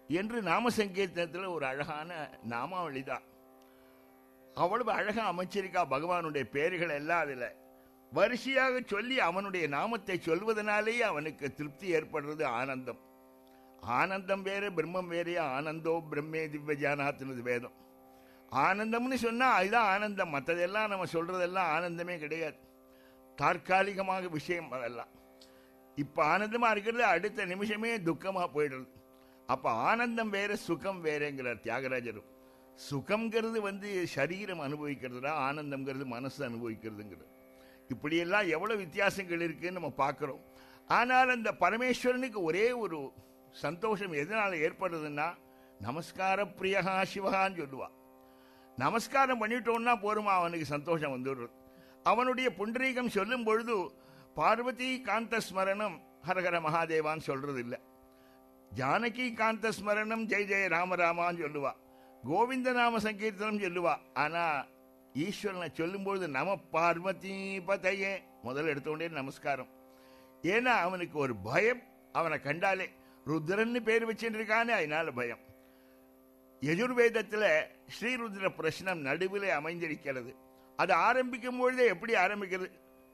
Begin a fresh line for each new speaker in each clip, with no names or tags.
என்று நாம சங்கீர்த்தனத்தில் ஒரு அழகான நாமாவளி தான் அவ்வளவு அழகா அமைச்சிருக்கா பகவானுடைய பெயர்கள் எல்லாம் அதுல வரிசையாக சொல்லி அவனுடைய நாமத்தை சொல்வதனாலேயே அவனுக்கு திருப்தி ஏற்படுறது ஆனந்தம் ஆனந்தம் வேற பிரம்மம் வேறையா ஆனந்தோ பிரம்மே திவ்ய ஜானாத்துனது வேதம் ஆனந்தம்னு சொன்னா அதுதான் ஆனந்தம் மற்றதெல்லாம் நம்ம சொல்றதெல்லாம் ஆனந்தமே கிடையாது தற்காலிகமாக விஷயம் அதெல்லாம் இப்ப ஆனந்தமா இருக்கிறது அடுத்த நிமிஷமே துக்கமா போயிடுறது அப்ப ஆனந்தம் வேற சுகம் வேறங்கிறார் தியாகராஜரும் சுகம்ங்கிறது வந்து சரீரம் அனுபவிக்கிறதுடா ஆனந்தம்ங்கிறது மனசு அனுபவிக்கிறதுங்கிறது இப்படியெல்லாம் எவ்வளவு வித்தியாசங்கள் இருக்குன்னு நம்ம பார்க்கிறோம் ஆனால் அந்த பரமேஸ்வரனுக்கு ஒரே ஒரு சந்தோஷம் எதனால ஏற்படுறதுன்னா நமஸ்கார பிரியகா சிவகான்னு சொல்லுவா நமஸ்காரம் பண்ணிட்டோம்னா போருமா அவனுக்கு சந்தோஷம் வந்துடுறது அவனுடைய புண்டரீகம் சொல்லும் பொழுது பார்வதி காந்த ஸ்மரணம் ஹரஹர மகாதேவான்னு சொல்றது இல்லை ஜானகி காந்த ஸ்மரணம் ஜெய் ஜெய ராமராமான்னு சொல்லுவா கோவிந்த நாம சங்கீர்த்தனம் சொல்லுவா ஆனா ஈஸ்வரனை சொல்லும்பொழுது நம பார்வதி பதையே முதல்ல எடுத்தோடனே நமஸ்காரம் ஏன்னா அவனுக்கு ஒரு பயம் அவனை கண்டாலே ருத்ரன்னு பேர் வச்சுட்டு இருக்கானே அதனால பயம் யஜுர்வேதத்துல ஸ்ரீருத்ர பிரശ്നം நடுவிலே அமைந்திருக்கிறது அது ஆரம்பிக்கும் பொழுதே எப்படி ஆரம்பிக்கிறது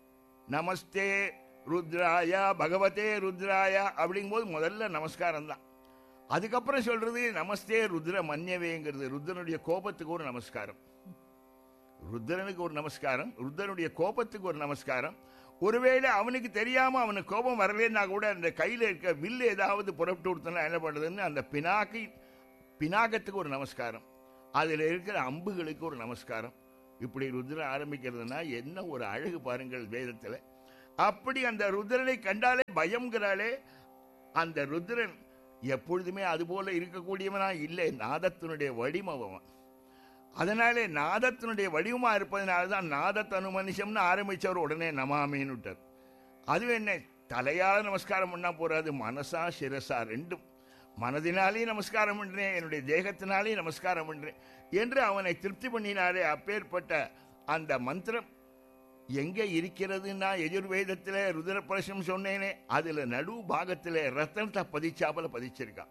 நமஸ்தே ருத்ராயா பகவதே ருத்ராயா அப்படிங்கும்போது முதல்ல நமஸ்காரம் தான் அதுக்கப்புறம் சொல்றது நமஸ்தே ருத்ர மன்யவேங்கிறது ருத்ரனுடைய கோபத்துக்கு ஒரு நமஸ்காரம் ருத்ரனுக்கு ஒரு நமஸ்காரம் ருத்ரனுடைய கோபத்துக்கு ஒரு நமஸ்காரம் ஒருவேளை அவனுக்கு தெரியாம அவனுக்கு கோபம் வரலன்னா கூட அந்த கையில இருக்க வில்லு ஏதாவது புறப்பட்டு கொடுத்தனா என்ன பண்றதுன்னு அந்த பினாக்கி பினாகத்துக்கு ஒரு நமஸ்காரம் அதுல இருக்கிற அம்புகளுக்கு ஒரு நமஸ்காரம் இப்படி ருத்ரன் ஆரம்பிக்கிறதுனா என்ன ஒரு அழகு பாருங்கள் வேதத்துல அப்படி அந்த ருத்ரனை கண்டாலே பயம்ங்கிறாலே அந்த ருத்ரன் எப்பொழுதுமே அதுபோல இருக்கக்கூடியவனா இல்லை நாதத்தினுடைய வடிமவன் அதனாலே நாதத்தினுடைய வடிவமா இருப்பதனால தான் நாதத்தனு மனுஷம்னு ஆரம்பிச்சவர் உடனே நமாமின்னுட்டார் அது என்ன தலையால நமஸ்காரம் பண்ணா போறாது மனசா சிரசா ரெண்டும் மனதினாலேயும் நமஸ்காரம் பண்றேன் என்னுடைய தேகத்தினாலேயும் நமஸ்காரம் பண்றேன் என்று அவனை திருப்தி பண்ணினாரே அப்பேற்பட்ட அந்த மந்திரம் எங்க இருக்கிறதுன்னா எஜுர்வேதத்துல ருத்ரபிரசம் சொன்னேனே அதுல நடு பாகத்துல ரத்தனத்தை பதிச்சாப்பல பதிச்சிருக்கான்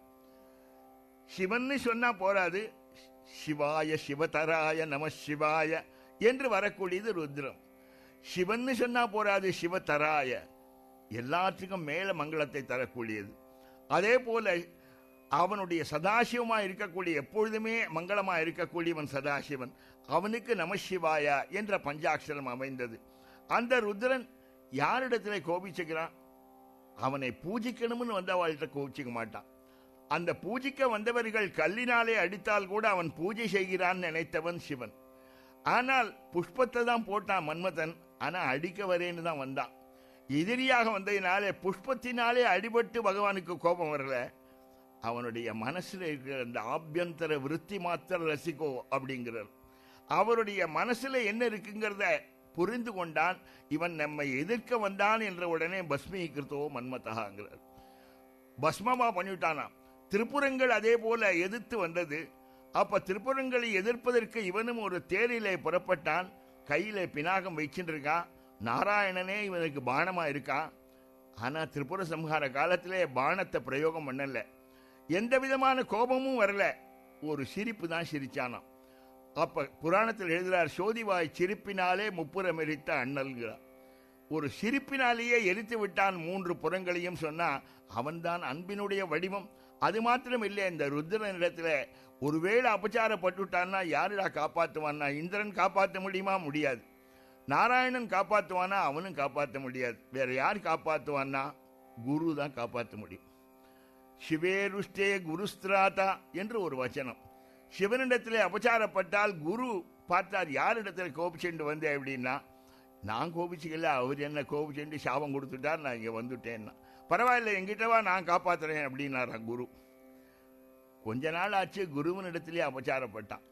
சிவன்னு சொன்னா போராது சிவாய சிவதராய நம சிவாய என்று வரக்கூடியது ருத்ரம் சிவன்னு சொன்னா போராது சிவதராய எல்லாத்துக்கும் மேல மங்களத்தை தரக்கூடியது அதே போல அவனுடைய சதாசிவமா இருக்கக்கூடிய எப்பொழுதுமே மங்களமா இருக்கக்கூடியவன் சதாசிவன் அவனுக்கு நமசிவாயா என்ற பஞ்சாட்சரம் அமைந்தது அந்த ருத்ரன் யாரிடத்துல கோபிச்சுக்கிறான் அவனை பூஜிக்கணும்னு வந்தவாள்கிட்ட கோபிச்சுக்க மாட்டான் அந்த பூஜிக்க வந்தவர்கள் கல்லினாலே அடித்தால் கூட அவன் பூஜை செய்கிறான் நினைத்தவன் சிவன் ஆனால் புஷ்பத்தை தான் போட்டான் மன்மதன் ஆனா அடிக்க வரேன்னு தான் வந்தான் எதிரியாக வந்ததினாலே புஷ்பத்தினாலே அடிபட்டு பகவானுக்கு கோபம் வரல அவனுடைய மனசுல இருக்கிற அந்த ஆபியந்தர விருத்தி மாத்திர ரசிகோ அப்படிங்கிறார் அவருடைய மனசுல என்ன இருக்குங்கிறத புரிந்து கொண்டான் இவன் நம்மை எதிர்க்க வந்தான் என்ற உடனே பஸ்மீகிருத்தோ மன்மதகாங்கிறார் பஸ்மமா பண்ணிவிட்டானாம் திருப்புறங்கள் அதே போல எதிர்த்து வந்தது அப்ப திருப்புறங்களை எதிர்ப்பதற்கு இவனும் ஒரு தேரிலே புறப்பட்டான் கையில பினாகம் வச்சுட்டு இருக்கான் நாராயணனே இவனுக்கு பானமா இருக்கான் ஆனா திரிபுர சம்ஹார காலத்திலே பானத்தை பிரயோகம் பண்ணல எந்த விதமான கோபமும் வரல ஒரு சிரிப்பு தான் சிரிச்சானாம் அப்ப புராணத்தில் எழுதுறார் சோதிவாய் சிரிப்பினாலே முப்புறம் எரித்த அண்ணல்கிறார் ஒரு சிரிப்பினாலேயே எரித்து விட்டான் மூன்று புறங்களையும் சொன்னா அவன்தான் அன்பினுடைய வடிவம் அது மாத்திரம் இல்லை இந்த ருத்ரனிடத்துல ஒருவேளை அபச்சாரப்பட்டுட்டான்னா யாருடா காப்பாத்துவான்னா இந்திரன் காப்பாற்ற முடியுமா முடியாது நாராயணன் காப்பாத்துவானா அவனும் காப்பாற்ற முடியாது வேற யார் காப்பாத்துவான்னா குரு தான் காப்பாற்ற முடியும் சிவேருஷ்டே குருஸ்திராதா என்று ஒரு வச்சனம் சிவனிடத்திலே அபச்சாரப்பட்டால் குரு பார்த்தார் யாரிடத்துல கோபிச்சுண்டு வந்தேன் அப்படின்னா நான் கோபிச்சுக்கல அவர் என்ன கோபிச்சுண்டு சாபம் கொடுத்துட்டார் நான் இங்க வந்துட்டேன்னா பரவாயில்ல எங்கிட்டவா நான் காப்பாத்துறேன் அப்படின்னாரா குரு கொஞ்ச நாள் ஆச்சு குருவனிடத்திலே அபச்சாரப்பட்டான்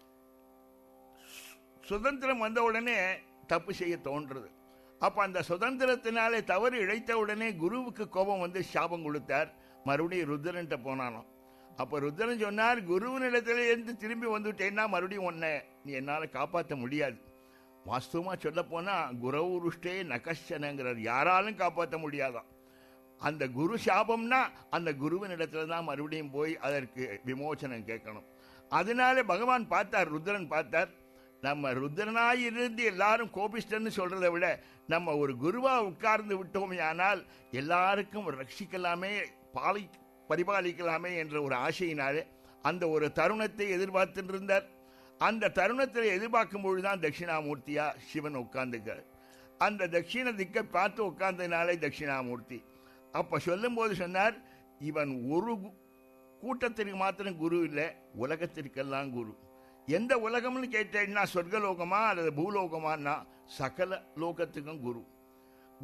சுதந்திரம் வந்த உடனே தப்பு செய்ய தோன்றது அப்ப அந்த சுதந்திரத்தினாலே தவறு இழைத்த உடனே குருவுக்கு கோபம் வந்து சாபம் கொடுத்தார் மறுபடியும் ருத்ரன்ட்ட போனானோ அப்ப ருத்ரன் சொன்னார் குருவினிடத்துல இருந்து திரும்பி வந்துட்டேன்னா மறுபடியும் உன்னை நீ என்னால காப்பாற்ற முடியாது வாஸ்தவமா சொல்ல போனா குரவுருஷ்டே நகஷனங்கிறார் யாராலும் காப்பாற்ற முடியாதான் அந்த குரு சாபம்னா அந்த குருவின் இடத்துல தான் மறுபடியும் போய் அதற்கு விமோசனம் கேட்கணும் அதனால பகவான் பார்த்தார் ருத்ரன் பார்த்தார் நம்ம ருத்ரனாய் இருந்து எல்லாரும் கோபிஷ்டன்னு சொல்றதை விட நம்ம ஒரு குருவா உட்கார்ந்து விட்டோமே ஆனால் எல்லாருக்கும் ரட்சிக்கலாமே பாலி பரிபாலிக்கலாமே என்ற ஒரு ஆசையினாலே அந்த ஒரு தருணத்தை எதிர்பார்த்துட்டு இருந்தார் அந்த தருணத்தில் எதிர்பார்க்கும் பொழுதுதான் தட்சிணாமூர்த்தியா சிவன் உட்கார்ந்துக்கார் அந்த தட்சிண திக்கை பார்த்து உட்கார்ந்ததுனாலே தட்சிணாமூர்த்தி அப்ப சொல்லும்போது சொன்னார் இவன் ஒரு கு- கூட்டத்திற்கு மாத்திரம் குரு இல்லை உலகத்திற்கெல்லாம் குரு எந்த உலகம்னு கேட்டேன்னா சொர்க்கலோகமா அல்லது பூலோகமான்னா சகல லோகத்துக்கும் குரு